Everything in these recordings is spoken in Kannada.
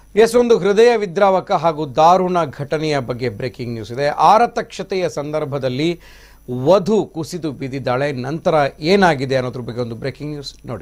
ಎಸ್ ಒಂದು ಹೃದಯ ವಿದ್ರಾವಕ ಹಾಗೂ ದಾರುಣ ಘಟನೆಯ ಬಗ್ಗೆ ಬ್ರೇಕಿಂಗ್ ನ್ಯೂಸ್ ಇದೆ ಆರತಕ್ಷತೆಯ ಸಂದರ್ಭದಲ್ಲಿ ವಧು ಕುಸಿದು ಬಿದ್ದಿದ್ದಾಳೆ ನಂತರ ಏನಾಗಿದೆ ಅನ್ನೋದ್ರ ಬಗ್ಗೆ ಒಂದು ಬ್ರೇಕಿಂಗ್ ನ್ಯೂಸ್ ನೋಡಿ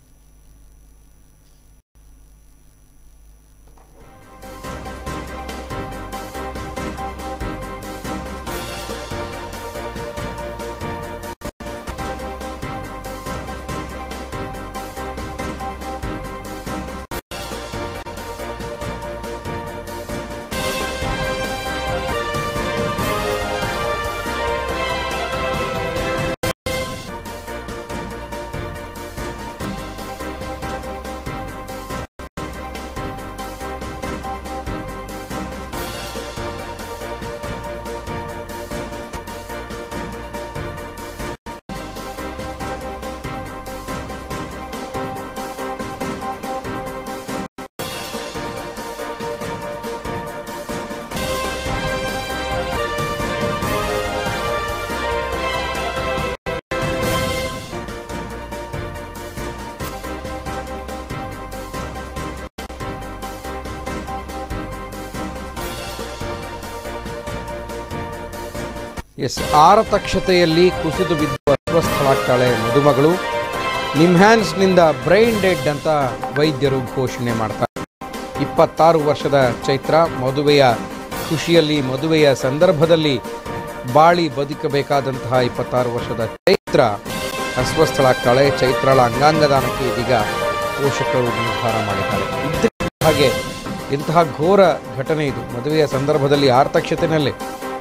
ಎಸ್ ಆರತಕ್ಷತೆಯಲ್ಲಿ ಕುಸಿದು ಬಿದ್ದು ಅಸ್ವಸ್ಥಳಾಗ್ತಾಳೆ ಮದುಮಗಳು ನಿಮ್ಹ್ಯಾನ್ಸ್ನಿಂದ ಬ್ರೈನ್ ಡೆಡ್ ಅಂತ ವೈದ್ಯರು ಘೋಷಣೆ ಮಾಡ್ತಾರೆ ಇಪ್ಪತ್ತಾರು ವರ್ಷದ ಚೈತ್ರ ಮದುವೆಯ ಖುಷಿಯಲ್ಲಿ ಮದುವೆಯ ಸಂದರ್ಭದಲ್ಲಿ ಬಾಳಿ ಬದುಕಬೇಕಾದಂತಹ ಇಪ್ಪತ್ತಾರು ವರ್ಷದ ಚೈತ್ರ ಅಸ್ವಸ್ಥಳಾಗ್ತಾಳೆ ಚೈತ್ರಳ ಅಂಗಾಂಗದಾನಕ್ಕೆ ಇದೀಗ ಪೋಷಕರು ನಿರ್ಧಾರ ಮಾಡಿದ್ದಾರೆ ಇದ್ದಕ್ಕಿದ್ದ ಹಾಗೆ ಇಂತಹ ಘೋರ ಘಟನೆ ಇದು ಮದುವೆಯ ಸಂದರ್ಭದಲ್ಲಿ ಆರ್ತಕ್ಷತೆಯಲ್ಲಿ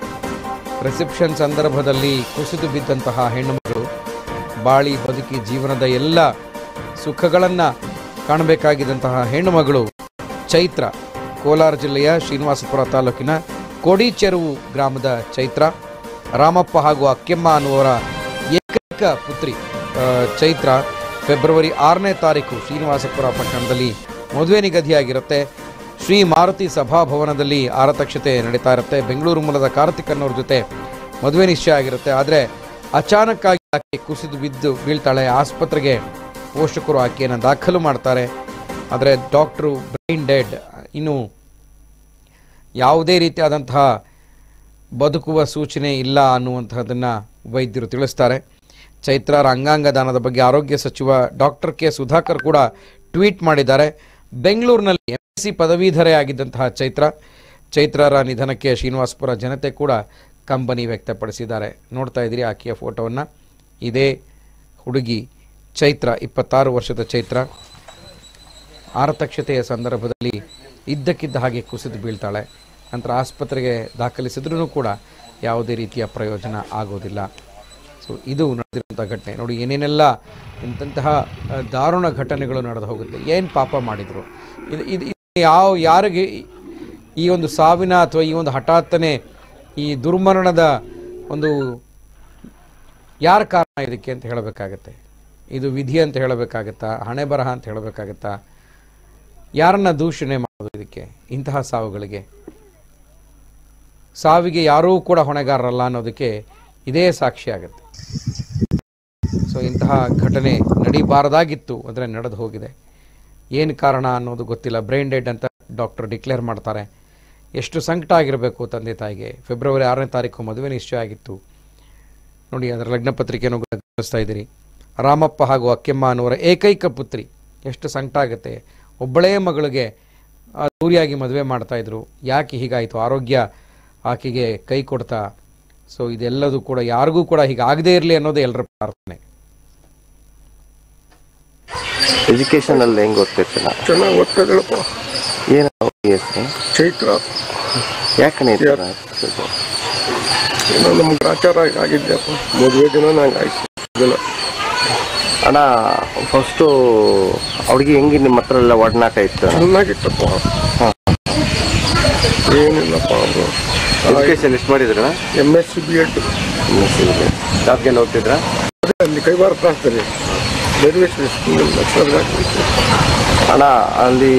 ರಿಸೆಪ್ಷನ್ ಸಂದರ್ಭದಲ್ಲಿ ಕುಸಿದು ಬಿದ್ದಂತಹ ಹೆಣ್ಣುಮಗಳು ಬಾಳಿ ಬದುಕಿ ಜೀವನದ ಎಲ್ಲ ಸುಖಗಳನ್ನು ಕಾಣಬೇಕಾಗಿದ್ದಂತಹ ಹೆಣ್ಣುಮಗಳು ಚೈತ್ರ ಕೋಲಾರ ಜಿಲ್ಲೆಯ ಶ್ರೀನಿವಾಸಪುರ ತಾಲೂಕಿನ ಕೋಡಿಚೆರುವು ಗ್ರಾಮದ ಚೈತ್ರ ರಾಮಪ್ಪ ಹಾಗೂ ಅಕ್ಕೆಮ್ಮ ಅನ್ನುವರ ಏಕೈಕ ಪುತ್ರಿ ಆ, ಚೈತ್ರ ಫೆಬ್ರವರಿ ಆರನೇ ತಾರೀಕು ಶ್ರೀನಿವಾಸಪುರ ಪಟ್ಟಣದಲ್ಲಿ ಮದುವೆ ನಿಗದಿಯಾಗಿರುತ್ತೆ ಶ್ರೀ ಮಾರುತಿ ಸಭಾಭವನದಲ್ಲಿ ಆರತಕ್ಷತೆ ನಡೀತಾ ಇರುತ್ತೆ ಬೆಂಗಳೂರು ಮೂಲದ ಕಾರ್ತಿಕ್ ಅನ್ನೋರ ಜೊತೆ ಮದುವೆ ನಿಶ್ಚಯ ಆಗಿರುತ್ತೆ ಆದರೆ ಅಚಾನಕ್ಕಾಗಿ ಆಕೆ ಕುಸಿದು ಬಿದ್ದು ಬೀಳ್ತಾಳೆ ಆಸ್ಪತ್ರೆಗೆ ಪೋಷಕರು ಆಕೆಯನ್ನು ದಾಖಲು ಮಾಡ್ತಾರೆ ಆದರೆ ಡಾಕ್ಟ್ರು ಬ್ರೈನ್ ಡೆಡ್ ಇನ್ನು ಯಾವುದೇ ರೀತಿಯಾದಂತಹ ಬದುಕುವ ಸೂಚನೆ ಇಲ್ಲ ಅನ್ನುವಂತಹದನ್ನು ವೈದ್ಯರು ತಿಳಿಸ್ತಾರೆ ಚೈತ್ರಾರ ಅಂಗಾಂಗ ದಾನದ ಬಗ್ಗೆ ಆರೋಗ್ಯ ಸಚಿವ ಡಾಕ್ಟರ್ ಕೆ ಸುಧಾಕರ್ ಕೂಡ ಟ್ವೀಟ್ ಮಾಡಿದ್ದಾರೆ ಬೆಂಗಳೂರಿನಲ್ಲಿ ಎಂ ಸಿ ಪದವೀಧರೆ ಆಗಿದ್ದಂತಹ ಚೈತ್ರ ಚೈತ್ರಾರ ನಿಧನಕ್ಕೆ ಶ್ರೀನಿವಾಸಪುರ ಜನತೆ ಕೂಡ ಕಂಬನಿ ವ್ಯಕ್ತಪಡಿಸಿದ್ದಾರೆ ನೋಡ್ತಾ ಇದ್ದೀರಿ ಆಕೆಯ ಫೋಟೋವನ್ನು ಇದೇ ಹುಡುಗಿ ಚೈತ್ರ ಇಪ್ಪತ್ತಾರು ವರ್ಷದ ಚೈತ್ರ ಆರತಕ್ಷತೆಯ ಸಂದರ್ಭದಲ್ಲಿ ಇದ್ದಕ್ಕಿದ್ದ ಹಾಗೆ ಕುಸಿದು ಬೀಳ್ತಾಳೆ ನಂತರ ಆಸ್ಪತ್ರೆಗೆ ದಾಖಲಿಸಿದ್ರೂ ಕೂಡ ಯಾವುದೇ ರೀತಿಯ ಪ್ರಯೋಜನ ಆಗೋದಿಲ್ಲ ಸೊ ಇದು ನಡೆದಿರುವಂಥ ಘಟನೆ ನೋಡಿ ಏನೇನೆಲ್ಲ ಇಂತಹ ಆ, ದಾರುಣ ಘಟನೆಗಳು ನಡೆದು ಹೋಗುತ್ತೆ ಏನು ಪಾಪ ಮಾಡಿದರು ಇದು ಇದು ಇದು ಯಾವ ಯಾರಿಗೆ ಈ- ಈ ಒಂದು ಸಾವಿನ ಅಥವಾ ಈ ಒಂದು ಹಠಾತ್ತನೆ ಈ ದುರ್ಮರಣದ ಒಂದು ಯಾರ ಕಾರಣ ಇದಕ್ಕೆ ಅಂತ ಹೇಳಬೇಕಾಗತ್ತೆ ಇದು ವಿಧಿ ಅಂತ ಹೇಳಬೇಕಾಗತ್ತಾ ಹಣೆ ಬರಹ ಅಂತ ಹೇಳಬೇಕಾಗತ್ತಾ ಯಾರನ್ನ ದೂಷಣೆ ಮಾಡೋದು ಇದಕ್ಕೆ ಇಂತಹ ಸಾವುಗಳಿಗೆ ಸಾವಿಗೆ ಯಾರೂ ಕೂಡ ಹೊಣೆಗಾರರಲ್ಲ ಅನ್ನೋದಕ್ಕೆ ಇದೇ ಸಾಕ್ಷಿ ಆಗುತ್ತೆ ಸೊ ಇಂತಹ ಘಟನೆ ನಡಿಬಾರದಾಗಿತ್ತು ಆದರೆ ನಡೆದು ಹೋಗಿದೆ ಏನು ಕಾರಣ ಅನ್ನೋದು ಗೊತ್ತಿಲ್ಲ ಬ್ರೈನ್ ಡೆಡ್ ಅಂತ ಡಾಕ್ಟರ್ ಡಿಕ್ಲೇರ್ ಮಾಡ್ತಾರೆ ಎಷ್ಟು ಸಂಕಟ ಆಗಿರಬೇಕು ತಂದೆ ತಾಯಿಗೆ ಫೆಬ್ರವರಿ ಆರನೇ ತಾರೀಕು ಮದುವೆ ನಿಶ್ಚಯ ಆಗಿತ್ತು ನೋಡಿ ಅದರ ಲಗ್ನ ಪತ್ರಿಕೆಯನ್ನು ಗಮನಿಸ್ತಾ ಇದ್ದೀರಿ ರಾಮಪ್ಪ ಹಾಗೂ ಅಕ್ಕೆಮ್ಮ ಅನ್ನುವರ ಏಕೈಕ ಪುತ್ರಿ ಎಷ್ಟು ಸಂಕಟ ಆಗುತ್ತೆ ಒಬ್ಬಳೇ ಮಗಳಿಗೆ ಆ, ದೂರಿಯಾಗಿ ಮದುವೆ ಮಾಡ್ತಾ ಇದ್ರು ಯಾಕೆ ಹೀಗಾಯಿತು ಆರೋಗ್ಯ ಆಕೆಗೆ ಕೈ ಕೊಡ್ತಾ ಸೊ ಇದೆಲ್ಲದೂ ಕೂಡ ಯಾರಿಗೂ ಕೂಡ ಹೀಗಾಗದೇ ಇರಲಿ ಅನ್ನೋದು ಎಲ್ಲರ ಪ್ರಾರ್ಥನೆ ಎಜುಕೇಶನ್ ಅಲ್ಲಿ ಹೆಂಗ್ ಓದ್ತಿರ್ತೀನ ಚೆನ್ನಾಗಿ ಓದ್ತಾ ಇದ್ದಾಳಪ್ಪ ಏನ ಹೆಸರು ಚೈತ್ರ ಯಾಕನೆ ಏನೋ ನಮ್ಗೆ ಗ್ರಾಚಾರ ಆಗಿದ್ದೆಪ್ಪ ಮದುವೆ ದಿನ ನಂಗೆ ಆಯ್ತು ದಿನ ಅಣ್ಣ ಫಸ್ಟು ಅವ್ರಿಗೆ ಹೆಂಗೆ ನಿಮ್ಮ ಹತ್ರ ಎಲ್ಲ ಒಡನಾಟ ಇತ್ತು ಚೆನ್ನಾಗಿತ್ತಪ್ಪ ಹಾ. ಏನಿಲ್ಲಪ್ಪ ಅವರು ಎಜುಕೇಶನ್ ಎಷ್ಟು ಮಾಡಿದ್ರ M S C B Ed ಜಾಬ್ಗೆ ಹೋಗ್ತಿದ್ರ ಅದೇ ಅಲ್ಲಿ ಕೈವಾರ ಪ್ರಾಂತದಲ್ಲಿ ರೇಲ್ವೆ ಸ್ಕೂಲ್ ಅಣ್ಣ ಅಲ್ಲಿ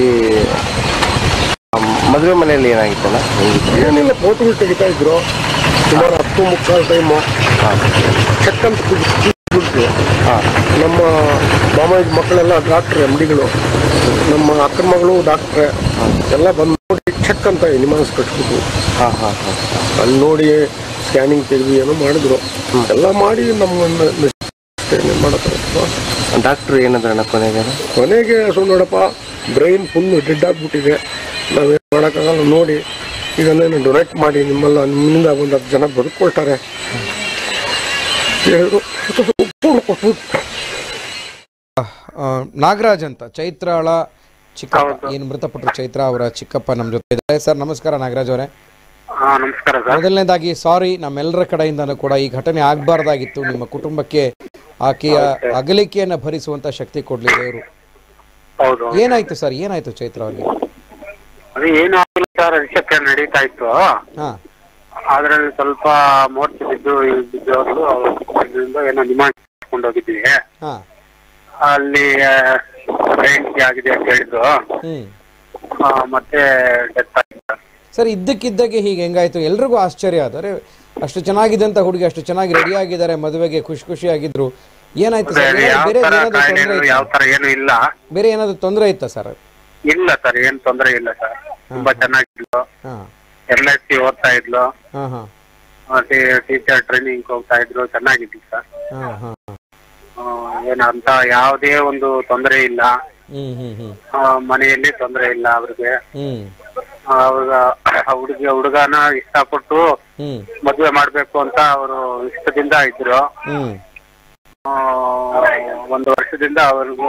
ಮದುವೆ ಮನೆಯಲ್ಲಿ ಏನಾಗಿತ್ತಣ್ಣ ಹೆಂಗಿತ್ತು ಏನಿಲ್ಲ ಫೋಟೋಗಳು ತೆಗಿತಾ ಇದ್ರು ಸುಮಾರು ಹತ್ತು ಮುಕ್ಕಾಲು ಟೈಮು ಚೆಕ್ ಅಂತ ಕುಡಿದು ಹಾಂ ನಮ್ಮ ಮಾಮಾಜಿ ಮಕ್ಕಳೆಲ್ಲ ಡಾಕ್ಟ್ರ್ ಎಮ್ ಡಿಗಳು ನಮ್ಮ ಅಕ್ಕನ ಮಗಳು ಡಾಕ್ಟ್ರೆ ಎಲ್ಲ ಬಂದು ನೋಡಿ ಚೆಕ್ ಅಂತ ನಿಮಾನ್ಸ್ ಕಟ್ಬಿಟ್ಟು ಹಾ ಹಾ ಹಾ ಅಲ್ಲಿ ನೋಡಿ ಸ್ಕ್ಯಾನಿಂಗ್ ತೆಗೆದು ಏನೋ ಮಾಡಿದ್ರು ಎಲ್ಲ ಮಾಡಿ ನಮ್ಮನ್ನು ಮಾಡತ್ತಾರ ಡಾಕ್ಟ್ರು ಏನಂದ್ರಣ್ಣ ಕೊನೆಗೆ ಕೊನೆಗೆ ಸುಮ್ಮನೆ ನೋಡಪ್ಪ ಬ್ರೈನ್ ಫುಲ್ ಡೆಡ್ ಆಗ್ಬಿಟ್ಟಿದೆ ನಾವೇನು ಮಾಡೋಕ್ಕಾಗಲ್ಲ ನೋಡಿ ಈಗ ನಾನು ಡೊನೇಟ್ ಮಾಡಿ ನಿಮ್ಮೆಲ್ಲ ನಿಮ್ಮಿಂದ ಒಂದು ಹತ್ತು ಜನ ಬದುಕೊಳ್ತಾರೆ ಹೇಳಿದ್ರು ಒಪ್ಕೊಂಡು ಕೊಟ್ಬಿಟ್ಟು ಆ, ನಾಗರಾಜ್ ಅಂತ ಚೈತ್ರಾಳ ಚಿಕ್ಕಪ್ಪ ಏನು ಮೃತಪಟ್ಟರು ಚೈತ್ರ ಅವರ ಚಿಕ್ಕಪ್ಪ ನಮ್ಮ ಜೊತೆ ಇದ್ದಾರೆ ಸರ್ ನಮಸ್ಕಾರ ನಾಗರಾಜ್ ಅವರೇ ಹಾ ನಮಸ್ಕಾರ ಸರ್ ಮೊದಲನೇದಾಗಿ ಸಾರಿ ನಮ್ಮೆಲ್ಲರ ಕಡೆಯಿಂದನೂ ಕೂಡ ಈ ಘಟನೆ ಆಗಬಾರ್ದಾಗಿತ್ತು ನಿಮ್ಮ ಕುಟುಂಬಕ್ಕೆ ಆಕೆಯ ಅಗಲಿಕೆಯನ್ನು ಭರಿಸುವಂತ ಶಕ್ತಿ ಕೊಡ್ಲಿ ದೇವರು ಹೌದು ಏನಾಯ್ತು ಸರ್ ಏನಾಯ್ತು ಚೈತ್ರ ಅವ್ರಿಗೆ ಅದು ಏನು ಆಗಿಲ್ಲ ಸರ್ ರಿಸೆಪ್ಷನ್ ನಡೀತಾ ಇತ್ತು ಹಾ ಅದ್ರಲ್ಲಿ ಸ್ವಲ್ಪ ಮೋರ್ಚ್ ಬಿದ್ದು ಬಿದ್ದು ಹೋದ್ರು ಅದರಿಂದ ಏನೋ ಡಿಮಾಂಡ್ ಮಾಡ್ಕೊಂಡು ಹೋಗಿದ್ವಿ ಹಾ ಅಲ್ಲಿ ಬ್ರೈನ್ ಆಗಿದೆ ಅಂತ ಹೇಳಿದ್ರು ಹ್ಮ್ ಆ, ಮತ್ತೆ ಡೆತ್ ಆಗಿದೆ ಸರ್ ಇದ್ದಕ್ಕಿದ್ದಾಗೆ ಹೀಗೆ ಹೆಂಗಾಯ್ತು ಎಲ್ರಿಗೂ ಆಶ್ಚರ್ಯ ಆದರೆ ಅಷ್ಟು ಚೆನ್ನಾಗಿದ್ದಂತ ಹುಡುಗಿ ಅಷ್ಟು ಚೆನ್ನಾಗಿ ರೆಡಿ ಆಗಿದ್ದಾರೆ ಮದುವೆಗೆ ಖುಷಿ ಖುಷಿಯಾಗಿದ್ರು ಏನಾಯ್ತು ಸರ್ ಬೇರೆ ಯಾವ ಬೇರೆ ತರ ಏನಾದ್ರು ತೊಂದರೆ ಕಾಯಿಲೆಗಳು ಯಾವ ತರ ಏನು ಇಲ್ಲ ಬೇರೆ ಏನಾದ್ರು ತೊಂದರೆ ಇತ್ತಾ ಸರ್ ಇಲ್ಲ ಸರ್ ಏನ್ ತೊಂದರೆ ಇಲ್ಲ ಸರ್ ತುಂಬಾ ಚೆನ್ನಾಗಿದ್ಲು ಹಾ ಎಲ್ ಎಸ್ ಸಿ ಓದ್ತಾ ಇದ್ಲು ಹಾ ಹಾ ಟೀಚರ್ ಟ್ರೈನಿಂಗ್ ಹೋಗ್ತಾ ಇದ್ರು ಚೆನ್ನಾಗಿದ್ಲು ಸರ್ ಹಾ ಹಾ ಆ, ಏನಂತ ಯಾವುದೇ ಒಂದು ತೊಂದರೆ ಇಲ್ಲ ಹ್ಮ್ ಹ್ಮ್ ಹ್ಮ್ ಆ, ಮನೆಯಲ್ಲಿ ತೊಂದರೆ ಇಲ್ಲ ಅವ್ರಿಗೆ ಹ್ಮ್ ಅವ್ರ ಹುಡುಗಿ ಹುಡುಗನ ಇಷ್ಟಪಟ್ಟು ಹ್ಮ್ ಮದುವೆ ಮಾಡ್ಬೇಕು ಅಂತ ಅವರು ಇಷ್ಟದಿಂದ ಇದ್ರು ಹ್ಮ್ ಆ, ಒಂದು ವರ್ಷದಿಂದ ಅವ್ರಿಗೂ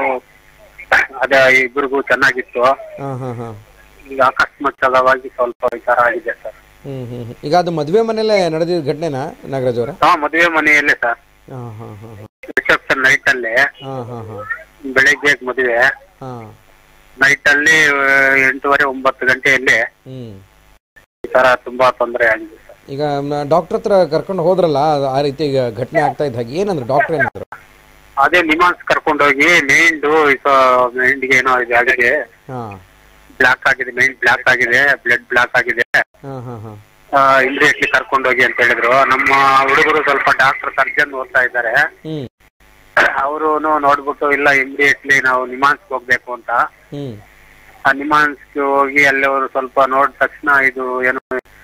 ಅದೇ ಇಬ್ರಿಗೂ ಚೆನ್ನಾಗಿತ್ತು ಹಾ ಹಾ ಹಾ ಈಗ ಅಕಸ್ಮಾತ್ವಾಗಿ ಸ್ವಲ್ಪ ವಿಚಾರ ಆಗಿದೆ ಸರ್ ಹ್ಮ್ ಹ್ಮ್ ಹ್ಮ್. ಈಗ ಅದು ಮದುವೆ ಮನೆಯಲ್ಲೇ ನಡೆದಿದ್ದ ಘಟನೆನಾ ನಾಗರಾಜ್ ಅವರ ಹಾ ಮದುವೆ ಮನೆಯಲ್ಲೇ ಸರ್ ಹಾ ಹಾ ಹಾ ಹಾ ರಿಸೆಪ್ಷನ್ ನೈಟ್ ಅಲ್ಲಿ ಹಾ ಹಾ ಹಾ ಬೆಳಿಗ್ಗೆ ಮದುವೆ ಹಾ ನೈಟ್ ಅಲ್ಲಿ ಆ, ಎಂಟೂವರೆ ಒಂಬತ್ತು ಗಂಟೆಯಲ್ಲಿ ಹ್ಮ್ ಈ ತರ ತುಂಬಾ ತೊಂದರೆ ಆಗಿದೆ ಸರ್ ಈಗ ಡಾಕ್ಟರ್ ಹತ್ರ ಕರ್ಕೊಂಡು ಹೋದ್ರಲ್ಲ ಅದು ಆ ರೀತಿ ಈಗ ಘಟನೆ ಆಗ್ತಾ ಇದ್ದ ಹಾಗೆ ಏನಂದ್ರು ಡಾಕ್ಟರ್ ಏನಂದ್ರು ಅದೇ ನಿಮಾನ್ಸ್ ಕರ್ಕೊಂಡೋಗಿ ಮೈಂಡು ಮೈಂಡ್ಗೆ ಏನೋ ಇದು ಆಗಿದೆ ಹಾ ಬ್ಲಾಕ್ ಆಗಿದೆ ಮೈಂಡ್ ಬ್ಲಾಕ್ ಆಗಿದೆ ಬ್ಲಡ್ ಬ್ಲಾಕ್ ಆಗಿದೆ ಹಾ ಹಾ ಹಾ ಇಮಿಡಿಯೇಟ್ಲಿ ಕರ್ಕೊಂಡೋಗಿ ಅಂತ ಹೇಳಿದ್ರು ನಮ್ಮ ಹುಡುಗರು ಸ್ವಲ್ಪ ಡಾಕ್ಟರ್ ಸರ್ಜನ್ ಓದ್ತಾ ಇದ್ದಾರೆ ಹ್ಮ್ ಅವರು ನೋಡ್ಬಿಟ್ಟು ಇಲ್ಲ ಇಮಿಡಿಯೇಟ್ಲಿ ನಾವು ನಿಮಾನ್ಸ್ಗೆ ಹೋಗ್ಬೇಕು ಅಂತ ಹ್ಮ್ ಆ ನಿಮಾನ್ಸ್ಗೆ ಹೋಗಿ ಅಲ್ಲಿ ಅವರು ಸ್ವಲ್ಪ ನೋಡಿದ ತಕ್ಷಣ ಇದು ಏನೋ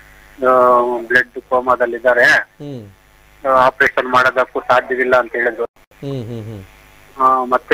ಬ್ಲಡ್ ಕೋಮಾದಲ್ಲಿದ್ದಾರೆ ಹ್ಮ್ ಆಪರೇಷನ್ ಮಾಡೋದಕ್ಕೂ ಸಾಧ್ಯವಿಲ್ಲ ಅಂತ ಹೇಳಿದ್ರು ಹ್ಮ್ ಹ್ಮ್ ಹ್ಮ್ ಆ, ಮತ್ತೆ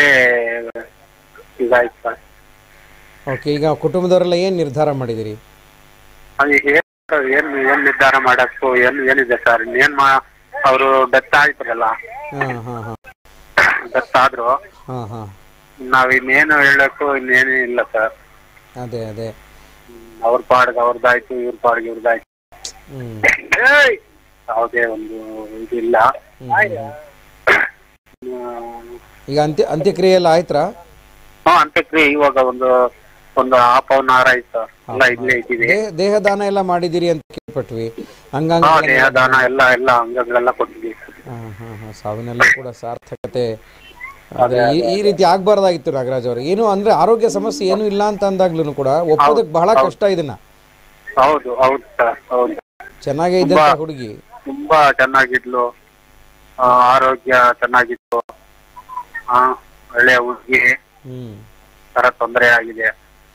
ಇದಾಯ್ತು ಸರ್ ಓಕೆ ಈಗ ಕುಟುಂಬದವರೆಲ್ಲ ಏನ್ ನಿರ್ಧಾರ ಮಾಡಿದಿರಿ ಅದು ಏನ್ ಏನ್ ಏನ್ ನಿರ್ಧಾರ ಮಾಡಕ್ಕೂ ಏನ್ ಏನಿದೆ ಸರ್ ಏನ್ ಮಾ ಅವರು ಡೆತ್ ಆಯ್ತರಲ್ಲ ಹಾ ಹಾ ಹಾ ಡೆತ್ ಆದ್ರು ಹಾ ಹಾ ನಾವ್ ಇನ್ನೇನು ಹೇಳಕ್ಕೂ ಇನ್ನೇನು ಇಲ್ಲ ಸರ್ ಅದೇ ಅದೇ ಅವ್ರ ಪಾಡ್ಗೆ ಅವ್ರದ್ದಾಯ್ತು ಇವ್ರ ಪಾಡ್ಗೆ ಇವ್ರದ್ದಾಯ್ತು ಹ್ಮ್ ಏಯ್! ಯಾವುದೇ ಒಂದು ಇದಿಲ್ಲ ಹ್ಮ್, ಹ್ಮ್, ಹ್ಮ್. ಈಗ ಅಂತ್ಯ ಅಂತ್ಯಕ್ರಿಯೆ ಎಲ್ಲ ಆಯ್ತಾ ಹಾ ಅಂತ್ಯಕ್ರಿಯೆ ಇವಾಗ ಒಂದು ಒಂದು ಹಾಫ್ ಅವರ್ ಅವರ್ ಆಯ್ತು ಎಲ್ಲ ಇಲ್ಲೇ ಇದ್ದೀವಿ ದೇಹ ದೇಹದಾನ ಎಲ್ಲ ಮಾಡಿದಿರಿ ಅಂತ ಕೇಳ್ಪಟ್ವಿ ಹಾ ಹಂಗಂಗ ದೇಹದಾನ ಎಲ್ಲ ಎಲ್ಲ ಅಂಗಗಳೆಲ್ಲ ಕೊಟ್ಟಿದ್ದೀವಿ ಹಾ ಹಾ ಹಾ ಸಾವಿನೆಲ್ಲ ಕೂಡ ಸಾರ್ಥಕತೆ ಆದ್ರೆ ಈ ಈ ರೀತಿ ಆಗ್ಬಾರ್ದಾಗಿತ್ತು ನಾಗರಾಜ್ ಅವರು ಏನು ಅಂದ್ರೆ ಆರೋಗ್ಯ ಸಮಸ್ಯೆ ಏನು ಇಲ್ಲ ಅಂತ ಅಂದಾಗ್ಲೂ ಕೂಡ ಒಪ್ಪೋದಕ್ಕೆ ಬಹಳ ಕಷ್ಟ ಇದನ್ನ ಹೌದು ಹೌದು ಸರ್ ಹೌದು ಚೆನ್ನಾಗೇ ಇದ್ದಂತ ಹುಡುಗಿ ತುಂಬಾ ಚೆನ್ನಾಗಿದ್ಲು ಆ, ಆರೋಗ್ಯ ಚೆನ್ನಾಗಿತ್ತು ಆ ಒಳ್ಳೆ ಹುಡುಗಿ ಹ್ಮ್ ತರ ತೊಂದರೆ ಆಗಿದೆ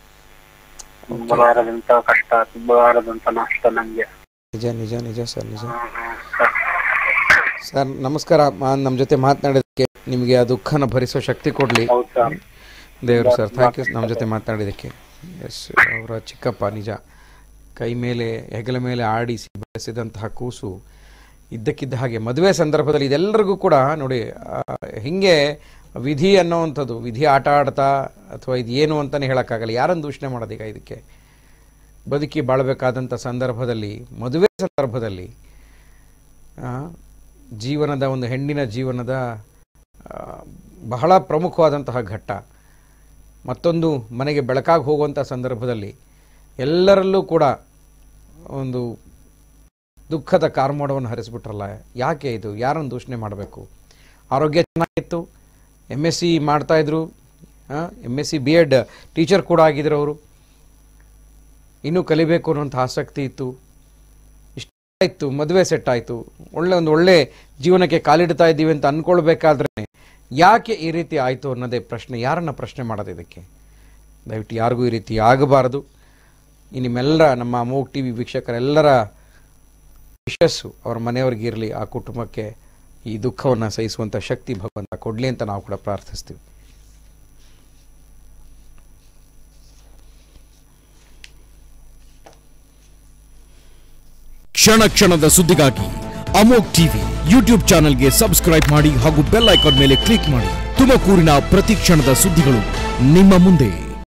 ತುಂಬಾ ವಾರದಂತ ಕಷ್ಟ ತುಂಬಾ ವಾರದಂತ ನಷ್ಟ ನಂಗೆ ನಿಜ ನಿಜ ನಿಜ ಸರ್ ನಿಜ ಹ್ಮ್, ಹ್ಮ್, ಸರ್. ಸರ್ ನಮಸ್ಕಾರ ಮಾ- ನಮ್ಮ ಜೊತೆ ಮಾತನಾಡಿದಕ್ಕೆ ನಿಮಗೆ ಆ ದುಃಖನ ಭರಿಸೋ ಶಕ್ತಿ ಕೊಡ್ಲಿ ಹೌದು ಸರ್ ದೇವರು ಸರ್ ಥ್ಯಾಂಕ್ ಯು ನಮ್ಮ ಜೊತೆ ಮಾತನಾಡಿದ್ದಕ್ಕೆ ಎಸ್ ಅವರ ಚಿಕ್ಕಪ್ಪ ನಿಜ ಕೈ ಮೇಲೆ ಹೆಗಲ ಮೇಲೆ ಆಡಿಸಿ ಬೆಳೆಸಿದಂತಹ ಕೂಸು ಇದ್ದಕ್ಕಿದ್ದ ಹಾಗೆ ಮದುವೆ ಸಂದರ್ಭದಲ್ಲಿ ಇದೆಲ್ಲರಿಗೂ ಕೂಡ ನೋಡಿ ಆ, ಹಿಂಗೆ ವಿಧಿ ಅನ್ನೋವಂಥದ್ದು ವಿಧಿ ಆಟ ಆಡ್ತಾ ಅಥವಾ ಇದು ಏನು ಅಂತಲೇ ಹೇಳೋಕ್ಕಾಗಲ್ಲ ಯಾರನ್ನು ದೂಷಣೆ ಮಾಡೋದೀಗ ಇದಕ್ಕೆ ಬದುಕಿ ಬಾಳಬೇಕಾದಂಥ ಸಂದರ್ಭದಲ್ಲಿ ಮದುವೆ ಸಂದರ್ಭದಲ್ಲಿ ಆ, ಜೀವನದ ಒಂದು ಹೆಣ್ಣಿನ ಜೀವನದ ಆ, ಬಹಳ ಪ್ರಮುಖವಾದಂತಹ ಘಟ್ಟ ಮತ್ತೊಂದು ಮನೆಗೆ ಬೆಳಕಾಗಿ ಹೋಗುವಂಥ ಸಂದರ್ಭದಲ್ಲಿ ಎಲ್ಲರಲ್ಲೂ ಕೂಡ ಒಂದು ದುಃಖದ ಕಾರ್ಮೋಡವನ್ನು ಹರಿಸ್ಬಿಟ್ರಲ್ಲ ಯಾಕೆ ಇದು ಯಾರನ್ನು ದೂಷಣೆ ಮಾಡಬೇಕು ಆರೋಗ್ಯ ಚೆನ್ನಾಗಿತ್ತು ಎಮ್ ಎಸ್ ಸಿ ಮಾಡ್ತಾಯಿದ್ರು M S C B Ed teacher ಕೂಡ ಆಗಿದ್ರು ಅವರು ಇನ್ನೂ ಕಲಿಬೇಕು ಅನ್ನೋಂಥ ಆಸಕ್ತಿ ಇತ್ತು ಇಷ್ಟ ಇತ್ತು ಮದುವೆ ಸೆಟ್ ಆಯಿತು ಒಳ್ಳೆ ಒಂದು ಒಳ್ಳೆ ಜೀವನಕ್ಕೆ ಕಾಲಿಡ್ತಾ ಇದ್ದೀವಿ ಅಂತ ಅಂದ್ಕೊಳ್ಬೇಕಾದ್ರೆ ಯಾಕೆ ಈ ರೀತಿ ಆಯಿತು ಅನ್ನೋದೇ ಪ್ರಶ್ನೆ ಯಾರನ್ನ ಪ್ರಶ್ನೆ ಮಾಡೋದು ಇದಕ್ಕೆ ದಯವಿಟ್ಟು ಯಾರಿಗೂ ಈ ರೀತಿ ಆಗಬಾರದು ಈ ನಿಮ್ಮೆಲ್ಲರ ನಮ್ಮ ಅಮೋಗ್ ಟಿ ವಿ ವೀಕ್ಷಕರೆಲ್ಲರ ಯಶಸ್ಸು ಅವ್ರ ಮನೆಯವ್ರಿಗೆ ಇರಲಿ ಆ ಕುಟುಂಬಕ್ಕೆ ಈ ದುಃಖವನ್ನು ಸಹಿಸುವಂಥ ಶಕ್ತಿ ಭಗವಂತ ಕೊಡಲಿ ಅಂತ ನಾವು ಕೂಡ ಪ್ರಾರ್ಥಿಸ್ತೀವಿ ಕ್ಷಣ ಕ್ಷಣದ ಸುದ್ದಿಗಾಗಿ ಅಮೋಕ್ ಟಿವಿ ಯೂಟ್ಯೂಬ್ ಚಾನೆಲ್ಗೆ ಸಬ್ಸ್ಕ್ರೈಬ್ ಮಾಡಿ ಹಾಗೂ ಬೆಲ್ ಐಕಾನ್ ಮೇಲೆ ಕ್ಲಿಕ್ ಮಾಡಿ ತುಮಕೂರಿನ ಪ್ರತಿ ಕ್ಷಣದ ಸುದ್ದಿಗಳು ನಿಮ್ಮ ಮುಂದೆ